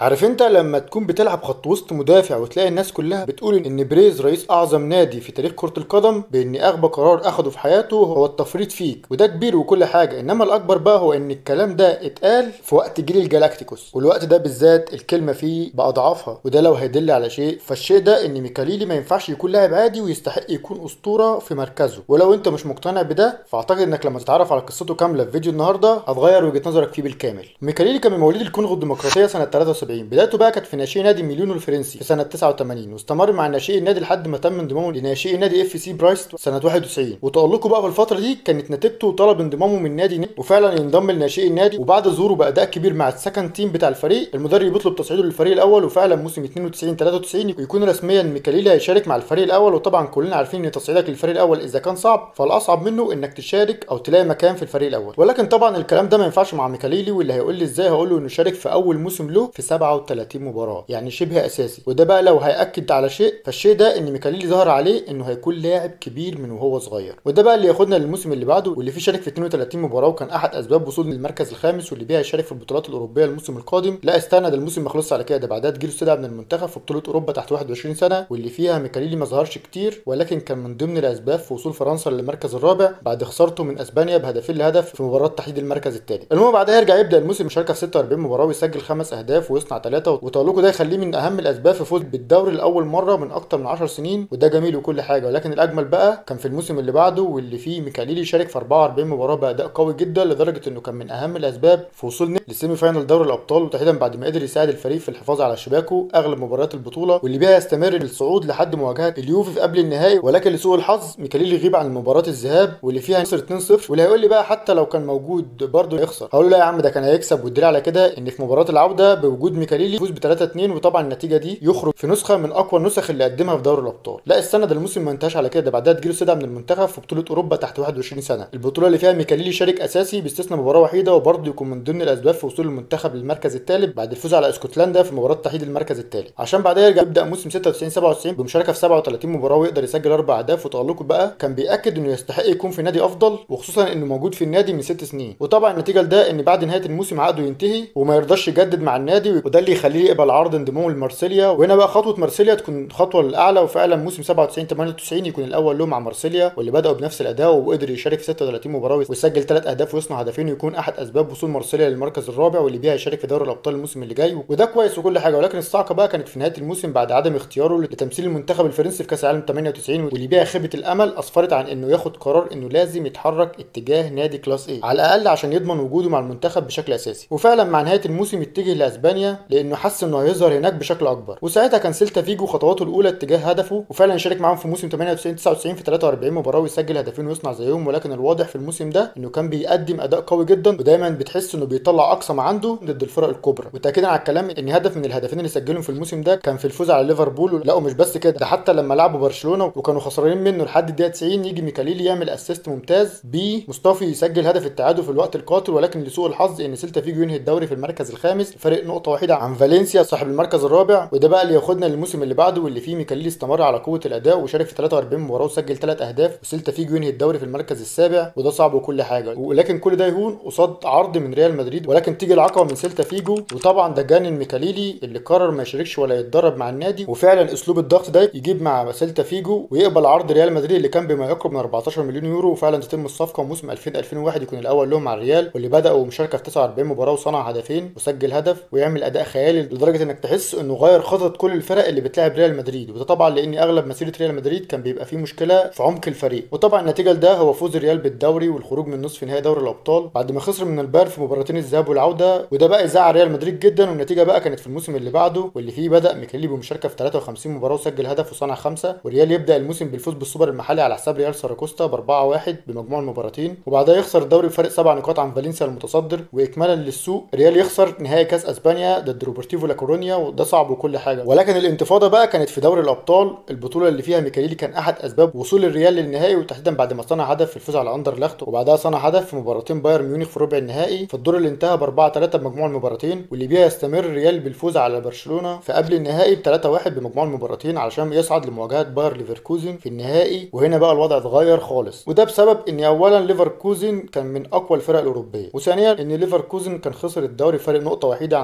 عارف انت لما تكون بتلعب خط وسط مدافع وتلاقي الناس كلها بتقول ان بريز رئيس اعظم نادي في تاريخ كرة القدم بان اغبى قرار اخده في حياته هو التفريط فيك وده كبير وكل حاجة انما الاكبر بقى هو ان الكلام ده اتقال في وقت جيل الجالاكتيكوس والوقت ده بالذات الكلمة فيه باضعافها وده لو هيدل على شيء فالشيء ده ان ميكاليلي ما ينفعش يكون لاعب عادي ويستحق يكون اسطورة في مركزه ولو انت مش مقتنع بده فاعتقد انك لما تتعرف على قصته كاملة في فيديو النهاردة هتغير وجهة نظرك فيه بالكامل ميكاليلي كان من مواليد الكونغو الديمقراطية سنة 73 بدايته بقى كانت في ناشئ نادي مليونو الفرنسي في سنة 89 واستمر مع ناشئ النادي لحد ما تم انضمامه لناشئ نادي اف سي برايس سنة 91 وتألقه بقى في الفترة دي كانت نتيجته طلب انضمامه من نادي وفعلا ينضم لناشئ النادي وبعد ظهوره بأداء كبير مع السكند تيم بتاع الفريق المدرب يطلب تصعيده للفريق الأول وفعلا موسم 92 93 يكون رسميا ميكاليلي هيشارك مع الفريق الأول وطبعا كلنا عارفين ان تصعيدك للفريق الأول إذا كان صعب فالأصعب منه انك تشارك أو تلاقي مكان في الفريق الأول ولكن طبعا الكلام ده ما ينفعش مع ميكاليلي واللي هيقول لي ازاي هقول له انه شارك في أول موسم له في 37 مباراة يعني شبه اساسي وده بقى لو هياكد على شيء فالشيء ده ان ميكاليلي ظهر عليه انه هيكون لاعب كبير من وهو صغير وده بقى اللي ياخدنا للموسم اللي بعده واللي فيه شارك في 32 مباراه وكان احد اسباب وصوله للمركز الخامس واللي بيها هيشارك في البطولات الاوروبيه الموسم القادم لا استنى ده الموسم ما خلصش على كده ده بعدها تجيله استدعاء من المنتخب في بطوله اوروبا تحت 21 سنه واللي فيها ميكاليلي ما ظهرش كتير ولكن كان من ضمن الاسباب في وصول فرنسا للمركز الرابع بعد خسارته من اسبانيا بهدفين لهدف في مباراه تحديد المركز الثالث المهم بعدها يرجع يبدا الموسم مشاركه في 46 مباراه ويسجل خمس اهداف ويصنع ثلاثه وتالقه ده يخليه من اهم الاسباب في فوز بالدوري لاول مره من اكتر من 10 سنين وده جميل وكل حاجه ولكن الاجمل بقى كان في الموسم اللي بعده واللي فيه ميكاليلي شارك في 44 مباراه باداء قوي جدا لدرجه انه كان من اهم الاسباب في وصول لسيمي فاينل دوري الابطال وتحديدا بعد ما قدر يساعد الفريق في الحفاظ على شباكه اغلب مباريات البطوله واللي بيها يستمر الصعود لحد مواجهه اليوفي في قبل النهائي ولكن لسوء الحظ ميكاليلي غيب عن مباراه الذهاب واللي فيها خسر 2-0 واللي هيقول لي بقى حتى لو كان موجود برضه يخسر هقول له لا يا عم ده كان هيكسب والدليل على كده ان في مباراه العوده بوجود ميكاليلي يفوز ب 3-2 وطبعا النتيجه دي يخرج في نسخه من اقوى النسخ اللي قدمها في دوري الابطال لا استنى ده الموسم ما انتهاش على كده بعدها تجيله استدعاء من المنتخب في بطوله اوروبا تحت 21 سنه البطوله اللي فيها ميكاليلي شارك اساسي باستثناء مباراه وحيده وبرضه يكون من ضمن الاسباب في وصول المنتخب للمركز الثالث بعد الفوز على اسكتلندا في مباراه تحديد المركز الثالث عشان بعدها يرجع يبدا موسم 96 97 بمشاركه في 37 مباراه ويقدر يسجل اربع اهداف وتالقه بقى كان بياكد انه يستحق يكون في نادي افضل وخصوصا انه موجود في النادي من ست سنين وطبعا النتيجه لده ان بعد نهايه الموسم عقده ينتهي وما يرضاش يجدد مع النادي وده اللي يخليه يقبل عرض انضمامه لمارسيليا وهنا بقى خطوه مارسيليا تكون خطوه الاعلى وفعلا موسم 97 98 يكون الاول له مع مارسيليا واللي بداوا بنفس الاداء وقدر يشارك في 36 مباراه ويسجل ثلاث اهداف ويصنع هدفين ويكون احد اسباب وصول مارسيليا للمركز الرابع واللي بيها يشارك في دوري الابطال الموسم اللي جاي وده كويس وكل حاجه ولكن الصعقه بقى كانت في نهايه الموسم بعد عدم اختياره لتمثيل المنتخب الفرنسي في كاس العالم 98 واللي بيها خيبه الامل اسفرت عن انه ياخد قرار انه لازم يتحرك اتجاه نادي كلاس ايه على الاقل عشان يضمن وجوده مع المنتخب بشكل اساسي وفعلا مع نهايه الموسم اتجه لاسبانيا لانه حس انه هيظهر هناك بشكل اكبر وساعتها كان سيلتا فيجو خطواته الاولى اتجاه هدفه وفعلا شارك معاهم في موسم 98 99 في 43 مباراه ويسجل هدفين ويصنع زيهم ولكن الواضح في الموسم ده انه كان بيقدم اداء قوي جدا ودايما بتحس انه بيطلع اقصى ما عنده ضد الفرق الكبرى وتاكيدا على الكلام ان هدف من الهدفين اللي سجلهم في الموسم ده كان في الفوز على ليفربول لا ومش بس كده ده حتى لما لعبوا برشلونه وكانوا خسرانين منه لحد الدقيقه 90 يجي ميكاليلي يعمل اسيست ممتاز بي مصطفي يسجل هدف التعادل في الوقت القاتل ولكن لسوء الحظ ان سيلتا فيجو ينهي الدوري في المركز الخامس فرق نقطه واحده عن فالنسيا صاحب المركز الرابع وده بقى اللي ياخدنا للموسم اللي بعده واللي فيه ميكاليلي استمر على قوه الاداء وشارك في 43 مباراه وسجل 3 اهداف وسيلتا فيجو ينهي الدوري في المركز السابع وده صعب وكل حاجه ولكن كل ده يهون قصاد عرض من ريال مدريد ولكن تيجي العقبه من سيلتا فيجو وطبعا ده جانن ميكاليلي اللي قرر ما يشاركش ولا يتدرب مع النادي وفعلا اسلوب الضغط ده يجيب مع سيلتا فيجو ويقبل عرض ريال مدريد اللي كان بما يقرب من 14 مليون يورو وفعلا تتم الصفقه وموسم 2000 2001 يكون الاول لهم مع الريال واللي بداوا مشاركه في 49 مباراه وصنع هدفين وسجل هدف ويعمل اداء خيالي لدرجه انك تحس انه غير خطط كل الفرق اللي بتلعب ريال مدريد وده طبعا لان اغلب مسيره ريال مدريد كان بيبقى فيه مشكله في عمق الفريق وطبعا النتيجه لده هو فوز الريال بالدوري والخروج من نصف نهائي دوري الابطال بعد ما خسر من البايرن في مباراتين الذهاب والعوده وده بقى يزعل ريال مدريد جدا والنتيجه بقى كانت في الموسم اللي بعده واللي فيه بدا ميكاليلي بمشاركه في 53 مباراه وسجل هدف وصنع خمسه والريال يبدا الموسم بالفوز بالسوبر المحلي على حساب ريال ساراكوستا ب 4-1 بمجموع المباراتين وبعدها يخسر الدوري بفارق سبع نقاط عن فالنسيا المتصدر واكمالا للسوق ريال يخسر نهائي كاس اسبانيا ضد روبرتيفو لاكورونيا وده صعب وكل حاجه ولكن الانتفاضه بقى كانت في دوري الابطال البطوله اللي فيها ميكاليلي كان احد اسباب وصول الريال للنهائي وتحديدا بعد ما صنع هدف في الفوز على اندرلخت وبعدها صنع هدف في مباراتين بايرن ميونخ في ربع النهائي في الدور اللي انتهى ب 4 3 بمجموع المباراتين واللي بيها يستمر الريال بالفوز على برشلونه في قبل النهائي ب 3 1 بمجموع المباراتين علشان يصعد لمواجهه باير ليفركوزن في النهائي وهنا بقى الوضع اتغير خالص وده بسبب ان اولا ليفركوزن كان من اقوى الفرق الاوروبيه وثانيا ان ليفركوزن كان خسر الدوري فرق نقطه وحيده عن دورتموند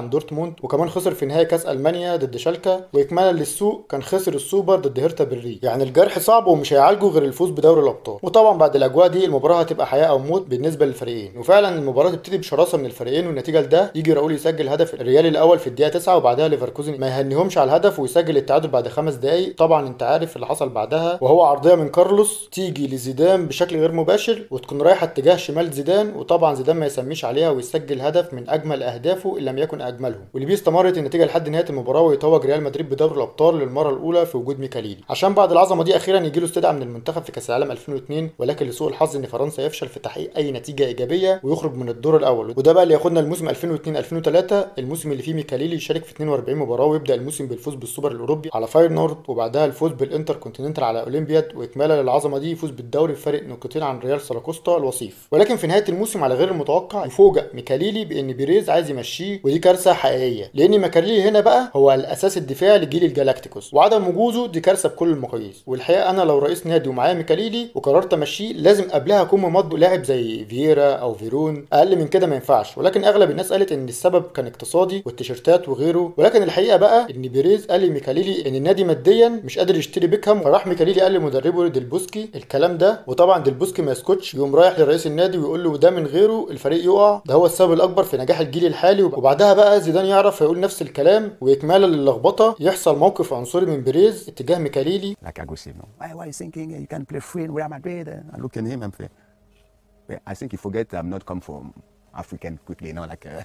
دورتموند وكمان خسر في نهائي كاس المانيا ضد شالكا واكمالا للسوق كان خسر السوبر ضد هيرتا برلين يعني الجرح صعب ومش هيعالجه غير الفوز بدوري الابطال وطبعا بعد الاجواء دي المباراه هتبقى حياه او موت بالنسبه للفريقين وفعلا المباراه تبتدي بشراسه من الفريقين والنتيجه لده يجي راؤول يسجل هدف الريال الاول في الدقيقه 9 وبعدها ليفركوزن ما يهنيهمش على الهدف ويسجل التعادل بعد خمس دقائق طبعا انت عارف اللي حصل بعدها وهو عرضيه من كارلوس تيجي لزيدان بشكل غير مباشر وتكون رايحه اتجاه شمال زيدان وطبعا زيدان ما يسميش عليها ويسجل هدف من اجمل اهدافه ان لم يكن اجملهم واللي بيه استمرت النتيجه لحد نهايه المباراه ويتوج ريال مدريد بدوري الابطال للمره الاولى في وجود ميكاليلي عشان بعد العظمه دي اخيرا يجي له استدعاء من المنتخب في كاس العالم 2002 ولكن لسوء الحظ ان فرنسا يفشل في تحقيق اي نتيجه ايجابيه ويخرج من الدور الاول وده بقى اللي ياخدنا الموسم 2002 2003 الموسم اللي فيه ميكاليلي يشارك في 42 مباراه ويبدا الموسم بالفوز بالسوبر الاوروبي على فايرنورد وبعدها الفوز بالانتر كونتيننتال على اولمبياد واكمالا للعظمه دي يفوز بالدوري بفارق نقطتين عن ريال ساراكوستا الوصيف ولكن في نهايه الموسم على غير المتوقع يفوجئ ميكاليلي بان بيريز عايز يمشيه ودي كارثه حقيقيه لان ميكاليلي هنا بقى هو الاساس الدفاعي لجيل الجالاكتيكوس وعدم وجوده دي كارثه بكل المقاييس والحقيقه انا لو رئيس نادي ومعايا ميكاليلي وقررت امشيه لازم قبلها اكون ممضي لاعب زي فييرا او فيرون اقل من كده ما ينفعش ولكن اغلب الناس قالت ان السبب كان اقتصادي والتيشيرتات وغيره ولكن الحقيقه بقى ان بيريز قال لميكاليلي ان النادي ماديا مش قادر يشتري بيكهام فراح ميكاليلي قال لمدربه ديلبوسكي الكلام ده وطبعا ديلبوسكي ما يسكتش يقوم رايح لرئيس النادي ويقول له ده من غيره الفريق يقع ده هو السبب الاكبر في نجاح الجيل الحالي وبعدها بقى زيدان يعرف هيقول نفس الكلام واكمالا للخبطه يحصل موقف عنصري من بيريز اتجاه ميكاليلي like aggressive. No? Why, why are you thinking you can play free in Real Madrid? I look at him and say, "Well, I think you forget I'm not come from African quickly, you know, like, uh,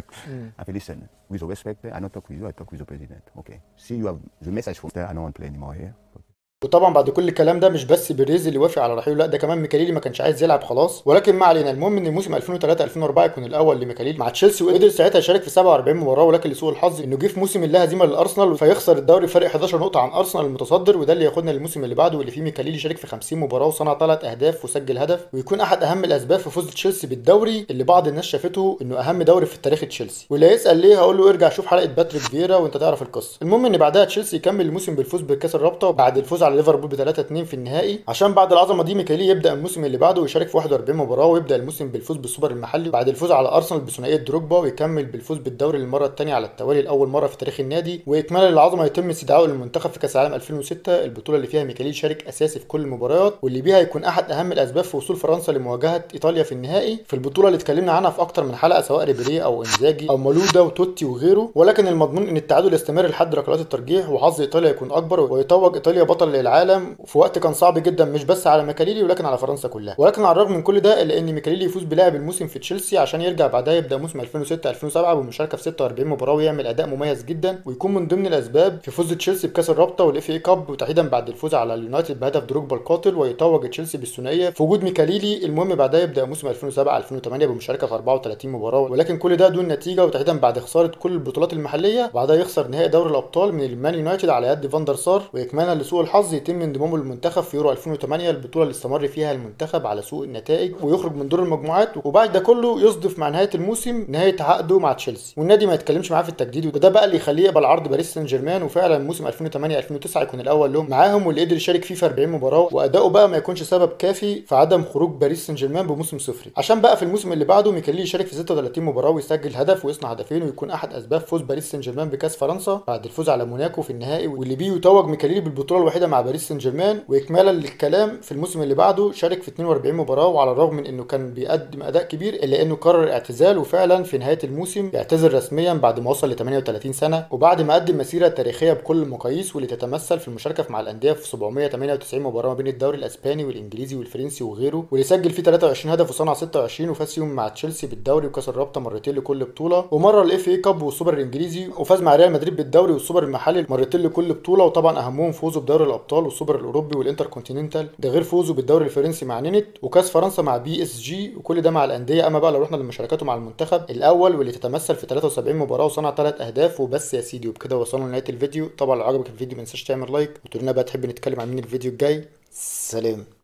I say, listen, with all respect, I don't talk with you, I talk with the president. Okay. See, you have the message from there, I don't want to play anymore here. وطبعا بعد كل الكلام ده مش بس بيريز اللي وافق على رحيله لا ده كمان ميكاليلي ما كانش عايز يلعب خلاص ولكن ما علينا المهم ان الموسم 2003 2004 يكون الاول لميكاليلي مع تشيلسي وقدر ساعتها يشارك في 47 مباراه ولكن لسوء الحظ انه جه في موسم لا هزيمه للارسنال فيخسر الدوري فرق 11 نقطه عن ارسنال المتصدر وده اللي ياخدنا للموسم اللي بعده واللي فيه ميكاليلي شارك في 50 مباراه وصنع ثلاث اهداف وسجل هدف ويكون احد اهم الاسباب في فوز تشيلسي بالدوري اللي بعض الناس شافته انه اهم دوري في تاريخ تشيلسي واللي هيسال ليه هقول له ارجع شوف حلقه باتريك فييرا وانت تعرف القصه المهم ان بعدها تشيلسي يكمل الموسم بالفوز بكاس الرابطه بعد الفوز على ليفربول ب 3 2 في النهائي عشان بعد العظمه دي ميكالي يبدا الموسم اللي بعده ويشارك في 41 مباراه ويبدا الموسم بالفوز بالسوبر المحلي بعد الفوز على ارسنال بثنائيه دروجبا ويكمل بالفوز بالدوري للمره الثانيه على التوالي لاول مره في تاريخ النادي واكمالا للعظمه يتم استدعائه للمنتخب في كاس العالم 2006 البطوله اللي فيها ميكالي شارك اساسي في كل المباريات واللي بيها يكون احد اهم الاسباب في وصول فرنسا لمواجهه ايطاليا في النهائي في البطوله اللي اتكلمنا عنها في اكتر من حلقه سواء ريبيري او انزاجي او مالودا وتوتي وغيره ولكن المضمون ان التعادل يستمر لحد ركلات الترجيح وحظ ايطاليا يكون اكبر ويتوج ايطاليا بطل للعالم في وقت كان صعب جدا مش بس على ميكاليلي ولكن على فرنسا كلها ولكن على الرغم من كل ده الا ان ميكاليلي يفوز بلاعب الموسم في تشيلسي عشان يرجع بعدها يبدا موسم 2006 2007 بالمشاركه في 46 مباراه ويعمل اداء مميز جدا ويكون من ضمن الاسباب في فوز تشيلسي بكاس الرابطه والاف اي كاب وتحديدا بعد الفوز على اليونايتد بهدف دروجبا القاتل ويتوج تشيلسي بالثنائيه في وجود ميكاليلي المهم بعدها يبدا موسم 2007 2008 بالمشاركه في 34 مباراه ولكن كل ده دون نتيجه وتحديدا بعد خساره كل البطولات المحليه بعدها يخسر نهائي دوري الابطال من المان يونايتد على يد فاندر سار واكمالا لسوء الحظ يتم انضمامه للمنتخب في يورو 2008 البطوله اللي استمر فيها المنتخب على سوء النتائج ويخرج من دور المجموعات وبعد ده كله يصدف مع نهايه الموسم نهايه عقده مع تشيلسي والنادي ما يتكلمش معاه في التجديد وده بقى اللي يخليه يقبل عرض باريس سان جيرمان وفعلا موسم 2008 2009 يكون الاول له معاهم واللي قدر يشارك فيه في 40 مباراه واداؤه بقى ما يكونش سبب كافي في عدم خروج باريس سان جيرمان بموسم صفري عشان بقى في الموسم اللي بعده ميكالي يشارك في 36 مباراه ويسجل هدف ويصنع هدفين ويكون احد اسباب فوز باريس سان جيرمان بكاس فرنسا بعد الفوز على موناكو في النهائي واللي بيه يتوج ميكاليلي بالبطوله الوحيده مع باريس سان جيرمان واكمالا للكلام في الموسم اللي بعده شارك في 42 مباراه وعلى الرغم من انه كان بيقدم اداء كبير الا انه قرر اعتزال وفعلا في نهايه الموسم يعتزل رسميا بعد ما وصل ل 38 سنه وبعد ما قدم مسيره تاريخيه بكل المقاييس واللي تتمثل في المشاركه مع الانديه في 798 مباراه ما بين الدوري الاسباني والانجليزي والفرنسي وغيره واللي سجل فيه 23 هدف وصنع 26 وفاز فيهم مع تشيلسي بالدوري وكاس الرابطه مرتين لكل بطوله ومره الاف اي كاب والسوبر الانجليزي وفاز مع ريال مدريد بالدوري والسوبر المحلي مرتين لكل بطوله وطبعا اهمهم فوزه بدوري الابطال والسوبر الاوروبي والانتر كونتيننتال ده غير فوزه بالدوري الفرنسي مع نينت وكاس فرنسا مع بي اس جي وكل ده مع الانديه اما بقى لو رحنا لمشاركاته مع المنتخب الاول واللي تتمثل في 73 مباراه وصنع 3 اهداف وبس يا سيدي وبكده وصلنا لنهايه الفيديو طبعا لو عجبك الفيديو ما تنساش تعمل لايك وتقول لنا بقى تحب نتكلم عن مين الفيديو الجاي سلام